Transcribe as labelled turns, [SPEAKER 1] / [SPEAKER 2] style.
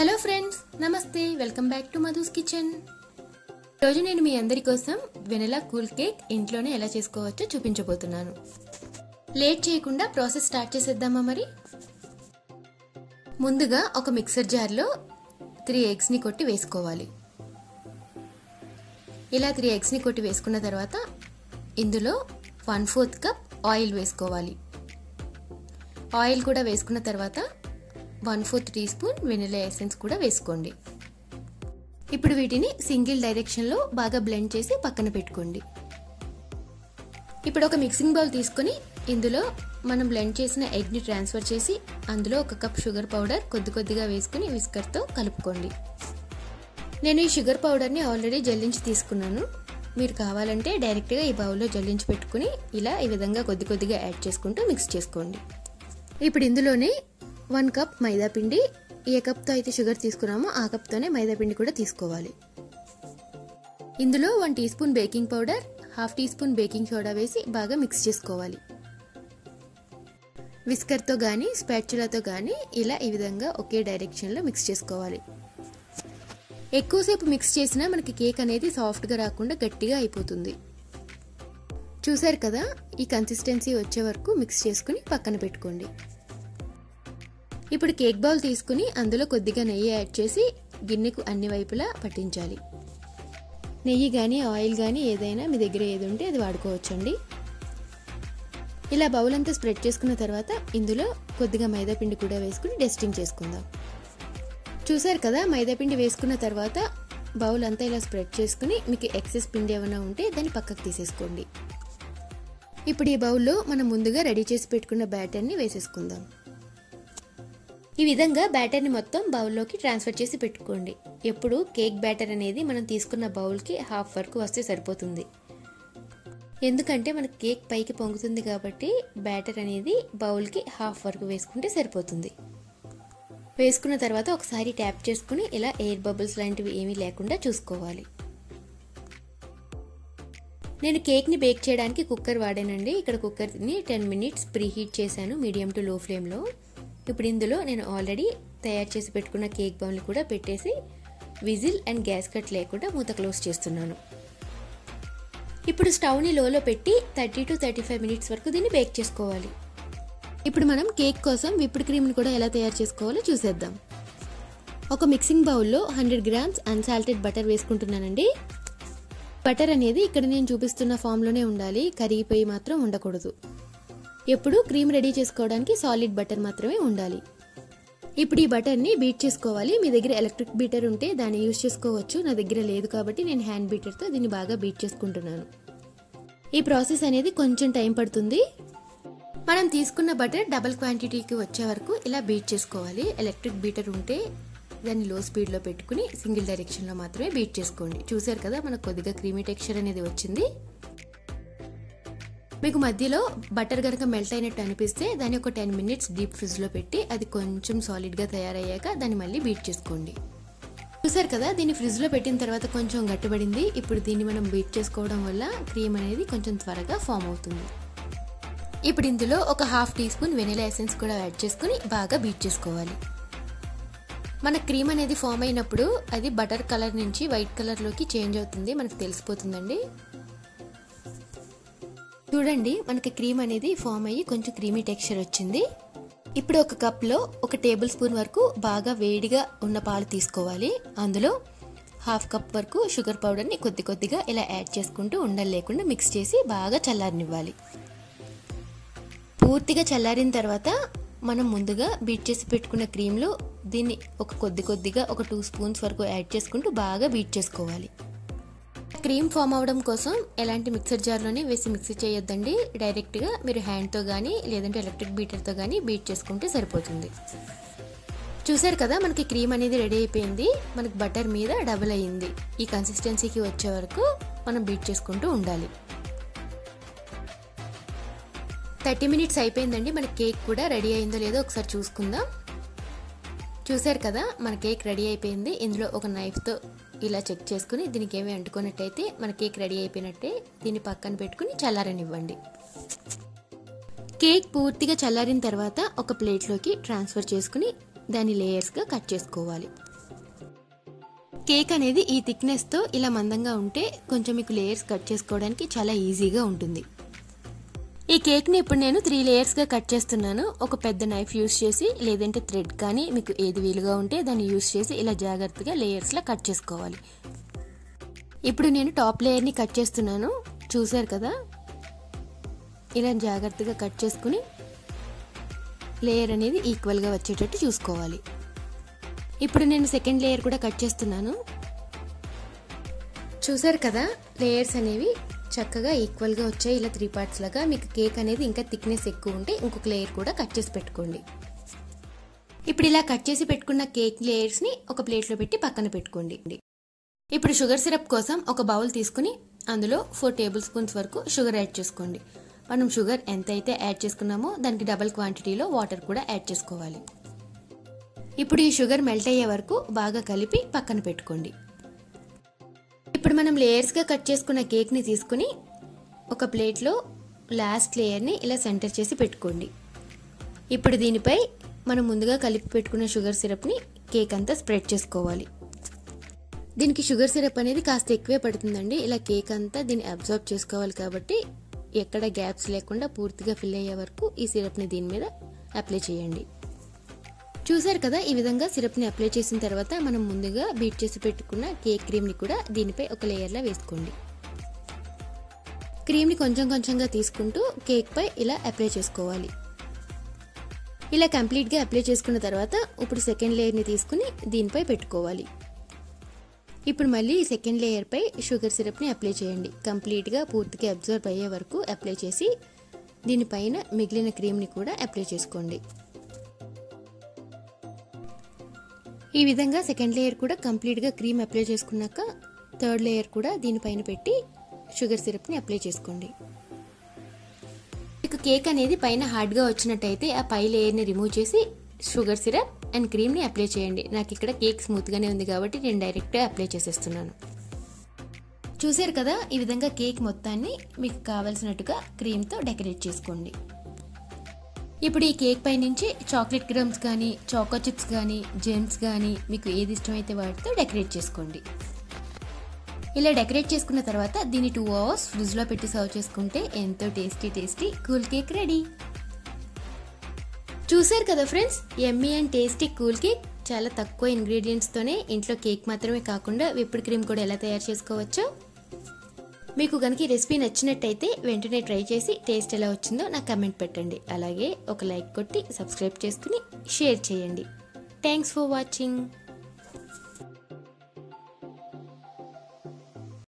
[SPEAKER 1] hello friends నమస్తే welcome back to Madhu's kitchen రోజు నేను మీ అందరి కోసం వెనలా కూల్ కేక్ ఇంట్లోనే ఎలా చేసుకోవచ్చో చూపించబోతున్నాను లేట్ చేయకుండా ప్రాసెస్ స్టార్ట్ చేసేద్దామా మరి ముందుగా ఒక మిక్సర్ జార్లో త్రీ ఎగ్స్ని కొట్టి వేసుకోవాలి ఇలా త్రీ ఎగ్స్ని కొట్టి వేసుకున్న తర్వాత ఇందులో వన్ ఫోర్త్ కప్ ఆయిల్ వేసుకోవాలి ఆయిల్ కూడా వేసుకున్న తర్వాత one fourth teaspoon vanilla essence కూడా వేసుకోండి ఇప్పుడు వీటిని సింగిల్ డైరెక్షన్లో బాగా బ్లెండ్ చేసి పక్కన పెట్టుకోండి ఇప్పుడు ఒక మిక్సింగ్ బౌల్ తీసుకొని ఇందులో మనం బ్లెండ్ చేసిన ఎగ్ని ట్రాన్స్ఫర్ చేసి అందులో ఒక కప్ షుగర్ పౌడర్ కొద్ది కొద్దిగా వేసుకుని విస్కర్తో కలుపుకోండి నేను ఈ షుగర్ పౌడర్ని ఆల్రెడీ జల్లించి తీసుకున్నాను మీరు కావాలంటే డైరెక్ట్గా ఈ బౌల్లో జల్లించి పెట్టుకుని ఇలా ఈ విధంగా కొద్ది కొద్దిగా యాడ్ చేసుకుంటూ మిక్స్ చేసుకోండి ఇప్పుడు ఇందులోనే వన్ కప్ మైదా పిండి ఏ కప్తో అయితే షుగర్ తీసుకున్నామో ఆ కప్తోనే మైదా పిండి కూడా తీసుకోవాలి ఇందులో one teaspoon baking powder half teaspoon baking soda వేసి బాగా మిక్స్ చేసుకోవాలి విస్కర్తో కానీ స్పాచులాతో కానీ ఇలా ఈ విధంగా ఒకే డైరెక్షన్లో మిక్స్ చేసుకోవాలి ఎక్కువసేపు మిక్స్ చేసినా మనకి కేక్ అనేది సాఫ్ట్గా రాకుండా గట్టిగా అయిపోతుంది చూసారు కదా ఈ కన్సిస్టెన్సీ వచ్చే వరకు మిక్స్ చేసుకుని పక్కన పెట్టుకోండి ఇప్పుడు కేక్ బౌల్ తీసుకుని అందులో కొద్దిగా నెయ్యి యాడ్ చేసి గిన్నెకు అన్ని వైపులా పట్టించాలి నెయ్యి కానీ ఆయిల్ కానీ ఏదైనా మీ దగ్గర ఏది ఉంటే అది వాడుకోవచ్చండి ఇలా బౌల్ అంతా స్ప్రెడ్ చేసుకున్న తర్వాత ఇందులో కొద్దిగా మైదా పిండి కూడా వేసుకుని డస్టింగ్ చేసుకుందాం చూసారు కదా మైదా పిండి వేసుకున్న తర్వాత బౌల్ అంతా ఇలా స్ప్రెడ్ చేసుకుని మీకు ఎక్సెస్ పిండి ఏమైనా ఉంటే దాన్ని పక్కకు తీసేసుకోండి ఇప్పుడు ఈ బౌల్లో మనం ముందుగా రెడీ చేసి పెట్టుకున్న బ్యాటర్ని వేసేసుకుందాం ఈ విధంగా బ్యాటర్ని మొత్తం బౌల్లోకి ట్రాన్స్ఫర్ చేసి పెట్టుకోండి ఎప్పుడు కేక్ బ్యాటర్ అనేది మనం తీసుకున్న బౌల్కి హాఫ్ వరకు వస్తే సరిపోతుంది ఎందుకంటే మనకి కేక్ పైకి పొంగుతుంది కాబట్టి బ్యాటర్ అనేది బౌల్కి హాఫ్ వరకు వేసుకుంటే సరిపోతుంది వేసుకున్న తర్వాత ఒకసారి ట్యాప్ చేసుకుని ఇలా ఎయిర్ బబుల్స్ లాంటివి ఏమీ లేకుండా చూసుకోవాలి నేను కేక్ని బేక్ చేయడానికి కుక్కర్ వాడానండి ఇక్కడ కుక్కర్ని టెన్ మినిట్స్ ప్రీ హీట్ చేశాను మీడియం టు లో ఫ్లేమ్లో ఇప్పుడు ఇందులో నేను ఆల్రెడీ తయారు చేసి పెట్టుకున్న కేక్ బౌల్ని కూడా పెట్టేసి విజిల్ అండ్ గ్యాస్ కట్ లేకుండా మూత క్లోజ్ చేస్తున్నాను ఇప్పుడు స్టవ్ని లోలో పెట్టి thirty to thirty five minutes వరకు దీన్ని బేక్ చేసుకోవాలి ఇప్పుడు మనం కేక్ కోసం విప్డ్ క్రీమ్ని కూడా ఎలా తయారు చేసుకోవాలో చూసేద్దాం ఒక మిక్సింగ్ బౌల్లో హండ్రెడ్ గ్రామ్స్ అన్సాల్టెడ్ బటర్ వేసుకుంటున్నానండి బటర్ అనేది ఇక్కడ నేను చూపిస్తున్న ఫామ్లోనే ఉండాలి కరిగిపోయి మాత్రం ఉండకూడదు ఎప్పుడు క్రీమ్ రెడీ చేసుకోవడానికి సాలిడ్ బటర్ మాత్రమే ఉండాలి ఇప్పుడు ఈ బటర్ని బీట్ చేసుకోవాలి మీ దగ్గర ఎలక్ట్రిక్ బీటర్ ఉంటే దాన్ని యూజ్ చేసుకోవచ్చు నా దగ్గర లేదు కాబట్టి నేను హ్యాండ్ బీటర్తో దీన్ని బాగా బీట్ చేసుకుంటున్నాను ఈ ప్రాసెస్ అనేది కొంచెం టైం పడుతుంది మనం తీసుకున్న బటర్ డబల్ క్వాంటిటీకి వచ్చే వరకు ఇలా బీట్ చేసుకోవాలి ఎలక్ట్రిక్ బీటర్ ఉంటే దాన్ని లో స్పీడ్లో పెట్టుకుని సింగిల్ డైరెక్షన్లో మాత్రమే బీట్ చేసుకోండి చూసారు కదా మనకు కొద్దిగా క్రీమీ టెక్స్చర్ అనేది వచ్చింది మీకు మధ్యలో బటర్ కనుక మెల్ట్ అయినట్టు అనిపిస్తే దాన్ని ఒక టెన్ మినిట్స్ డీప్ ఫ్రిడ్జ్లో పెట్టి అది కొంచెం సాలిడ్గా తయారయ్యాక దాన్ని మళ్ళీ బీట్ చేసుకోండి చూసారు కదా దీన్ని ఫ్రిడ్జ్లో పెట్టిన తర్వాత కొంచెం గట్టిపడింది ఇప్పుడు దీన్ని మనం బీట్ చేసుకోవడం వల్ల క్రీమ్ అనేది కొంచెం త్వరగా ఫామ్ అవుతుంది ఇప్పుడు ఇందులో ఒక half teaspoon vanilla essence కూడా యాడ్ చేసుకుని బాగా బీట్ చేసుకోవాలి మన క్రీమ్ అనేది ఫామ్ అయినప్పుడు అది బటర్ కలర్ నుంచి వైట్ కలర్లోకి చేంజ్ అవుతుంది మనకు తెలిసిపోతుందండి చూడండి మనకి క్రీమ్ అనేది ఫామ్ అయ్యి కొంచెం క్రీమీ టెక్స్చర్ వచ్చింది ఇప్పుడు ఒక కప్లో ఒక టేబుల్ స్పూన్ వరకు బాగా వేడిగా ఉన్న పాలు తీసుకోవాలి అందులో హాఫ్ కప్ వరకు షుగర్ పౌడర్ని కొద్ది కొద్దిగా ఇలా యాడ్ చేసుకుంటూ ఉండలు లేకుండా మిక్స్ చేసి బాగా చల్లారనివ్వాలి పూర్తిగా చల్లారిన తర్వాత మనం ముందుగా బీట్ చేసి పెట్టుకున్న క్రీమ్లో దీన్ని ఒక కొద్ది కొద్దిగా ఒక టూ స్పూన్స్ వరకు యాడ్ చేసుకుంటూ బాగా బీట్ చేసుకోవాలి క్రీమ్ ఫామ్ అవడం కోసం ఎలాంటి మిక్సర్ జార్లోనే వేసి మిక్సీ చేయొద్దండి డైరెక్ట్గా మీరు హ్యాండ్తో కానీ లేదంటే ఎలక్ట్రిక్ బీటర్తో కానీ బీట్ చేసుకుంటే సరిపోతుంది చూసారు కదా మనకి క్రీమ్ అనేది రెడీ అయిపోయింది మనకి బటర్ మీద డబుల్ అయ్యింది ఈ కన్సిస్టెన్సీకి వచ్చే వరకు మనం బీట్ చేసుకుంటూ ఉండాలి థర్టీ మినిట్స్ అయిపోయిందండి మన కేక్ కూడా రెడీ అయిందో లేదో ఒకసారి చూసుకుందాం చూసారు కదా మన కేక్ రెడీ అయిపోయింది ఇందులో ఒక నైఫ్తో ఇలా చెక్ చేసుకుని దీనికి ఏమి అంటుకున్నట్టయితే మన కేక్ రెడీ అయిపోయినట్టే దీన్ని పక్కన పెట్టుకుని చల్లారనివ్వండి కేక్ పూర్తిగా చల్లారిన తర్వాత ఒక ప్లేట్లోకి ట్రాన్స్ఫర్ చేసుకుని దాన్ని లేయర్స్గా కట్ చేసుకోవాలి కేక్ అనేది ఈ థిక్నెస్తో ఇలా మందంగా ఉంటే కొంచెం మీకు లేయర్స్ కట్ చేసుకోవడానికి చాలా ఈజీగా ఉంటుంది ఈ కేక్ని ఇప్పుడు నేను త్రీ లేయర్స్గా కట్ చేస్తున్నాను ఒక పెద్ద నైఫ్ యూస్ చేసి లేదంటే థ్రెడ్ కానీ మీకు ఏది వీలుగా ఉంటే దాన్ని యూస్ చేసి ఇలా జాగ్రత్తగా లేయర్స్లో కట్ చేసుకోవాలి ఇప్పుడు నేను టాప్ లేయర్ని కట్ చేస్తున్నాను చూసారు కదా ఇలా జాగ్రత్తగా కట్ చేసుకుని లేయర్ అనేది ఈక్వల్గా వచ్చేటట్టు చూసుకోవాలి ఇప్పుడు నేను సెకండ్ లేయర్ కూడా కట్ చేస్తున్నాను చూసారు కదా లేయర్స్ అనేవి చక్కగా ఈక్వల్గా వచ్చాయి ఇలా త్రీ పార్ట్స్ లాగా మీకు కేక్ అనేది ఇంకా థిక్నెస్ ఎక్కువ ఉంటే ఇంకొక లేయర్ కూడా కట్ చేసి పెట్టుకోండి ఇప్పుడు ఇలా కట్ చేసి పెట్టుకున్న కేక్ లేయర్స్ని ఒక ప్లేట్లో పెట్టి పక్కన పెట్టుకోండి ఇప్పుడు షుగర్ సిరప్ కోసం ఒక బౌల్ తీసుకుని అందులో ఫోర్ టేబుల్ స్పూన్స్ వరకు షుగర్ యాడ్ చేసుకోండి మనం షుగర్ ఎంత అయితే యాడ్ చేసుకున్నామో దానికి డబల్ క్వాంటిటీలో వాటర్ కూడా యాడ్ చేసుకోవాలి ఇప్పుడు ఈ షుగర్ మెల్ట్ అయ్యే వరకు బాగా కలిపి పక్కన పెట్టుకోండి ఇప్పుడు మనం లేయర్స్గా కట్ చేసుకున్న కేక్ని తీసుకుని ఒక ప్లేట్లో లాస్ట్ లేయర్ని ఇలా సెంటర్ చేసి పెట్టుకోండి ఇప్పుడు దీనిపై మనం ముందుగా కలిపి పెట్టుకున్న షుగర్ సిరప్ని కేక్ అంతా స్ప్రెడ్ చేసుకోవాలి దీనికి షుగర్ సిరప్ అనేది కాస్త ఎక్కువే పడుతుందండి ఇలా కేక్ అంతా దీన్ని అబ్జర్వ్ చేసుకోవాలి కాబట్టి ఎక్కడ గ్యాప్స్ లేకుండా పూర్తిగా ఫిల్ అయ్యే వరకు ఈ సిరప్ని దీని మీద అప్లై చేయండి చూసారు కదా ఈ విధంగా సిరప్ని అప్లై చేసిన తర్వాత మనం ముందుగా బీట్ చేసి పెట్టుకున్న కేక్ క్రీమ్ని కూడా దీనిపై ఒక లేయర్లా వేసుకోండి క్రీమ్ని కొంచెం కొంచెంగా తీసుకుంటూ కేక్పై ఇలా అప్లై చేసుకోవాలి ఇలా కంప్లీట్గా అప్లై చేసుకున్న తర్వాత ఇప్పుడు సెకండ్ లేయర్ని తీసుకుని దీనిపై పెట్టుకోవాలి ఇప్పుడు మళ్ళీ ఈ సెకండ్ లేయర్పై షుగర్ సిరప్ని అప్లై చేయండి కంప్లీట్గా పూర్తిగా అబ్జర్వ్ అయ్యే వరకు అప్లై చేసి దీనిపైన మిగిలిన క్రీమ్ని కూడా అప్లై చేసుకోండి ఈ విధంగా సెకండ్ లేయర్ కూడా కంప్లీట్గా క్రీమ్ అప్లై చేసుకున్నాక థర్డ్ లేయర్ కూడా దీనిపైన పెట్టి షుగర్ సిరప్ని అప్లై చేసుకోండి మీకు కేక్ అనేది పైన హార్డ్గా వచ్చినట్టయితే ఆ పై లేయర్ని రిమూవ్ చేసి షుగర్ సిరప్ అండ్ క్రీమ్ని అప్లై చేయండి నాకు ఇక్కడ కేక్ స్మూత్గానే ఉంది కాబట్టి నేను డైరెక్ట్గా అప్లై చేసేస్తున్నాను చూసారు కదా ఈ విధంగా కేక్ మొత్తాన్ని మీకు కావలసినట్టుగా క్రీమ్తో డెకరేట్ చేసుకోండి ఇప్పుడు ఈ కేక్ పై నుంచి చాక్లెట్ క్రమ్స్ కానీ చాకో చిప్స్ కానీ జెమ్స్ కానీ మీకు ఏది ఇష్టమైతే వాటితో డెకరేట్ చేసుకోండి ఇలా డెకరేట్ చేసుకున్న తర్వాత దీన్ని టూ అవర్స్ ఫ్రిడ్జ్లో పెట్టి సర్వ్ చేసుకుంటే ఎంతో tasty tasty cool cake ready చూసారు కదా friends yummy and tasty cool cake చాలా తక్కువ ఇంగ్రీడియంట్స్తోనే ఇంట్లో కేక్ మాత్రమే కాకుండా విప్పుడు క్రీమ్ కూడా ఎలా తయారు చేసుకోవచ్చో మీకు కనుక ఈ రెసిపీ నచ్చినట్టయితే వెంటనే ట్రై చేసి టేస్ట్ ఎలా వచ్చిందో నాకు కమెంట్ పెట్టండి అలాగే ఒక లైక్ కొట్టి సబ్స్క్రైబ్ చేసుకుని షేర్ చేయండి థ్యాంక్స్ ఫర్ వాచింగ్